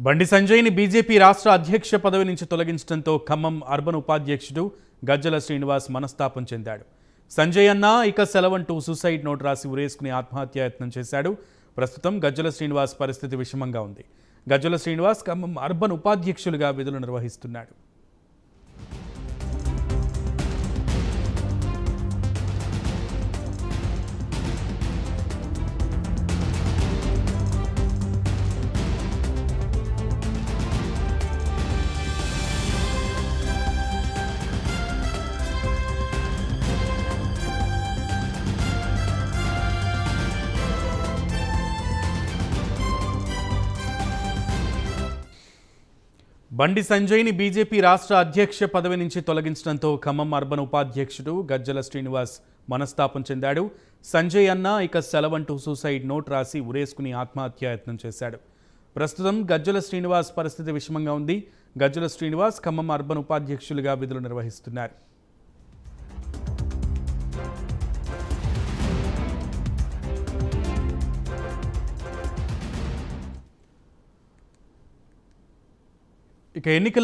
బండి సంజయ్ని బీజేపీ రాష్ట్ర అధ్యక్ష పదవి నుంచి తొలగించడంతో ఖమ్మం అర్బన్ ఉపాధ్యక్షుడు గజ్జల శ్రీనివాస్ మనస్తాపం చెందాడు సంజయ్ అన్న ఇక సెలవంటూ సూసైడ్ నోట్ రాసి ఉరేసుకుని ఆత్మహత్యాయత్నం చేశాడు ప్రస్తుతం గజ్జల శ్రీనివాస్ పరిస్థితి విషమంగా ఉంది గజ్జల శ్రీనివాస్ ఖమ్మం అర్బన్ ఉపాధ్యక్షులుగా విధులు నిర్వహిస్తున్నాడు బండి సంజయ్ని బీజేపీ రాష్ట్ర అధ్యక్ష పదవి నుంచి తొలగించడంతో ఖమ్మం అర్బన్ ఉపాధ్యక్షుడు గజ్జల శ్రీనివాస్ మనస్తాపం చెందాడు సంజయ్ అన్న ఇక సెలవంటూ సూసైడ్ నోట్ రాసి ఉరేసుకుని ఆత్మహత్యాయత్నం చేశాడు ప్రస్తుతం గజ్జల శ్రీనివాస్ పరిస్థితి విషమంగా ఉంది గజ్జల శ్రీనివాస్ ఖమ్మం అర్బన్ ఉపాధ్యక్షులుగా విధులు నిర్వహిస్తున్నారు ఇక ఎన్నికల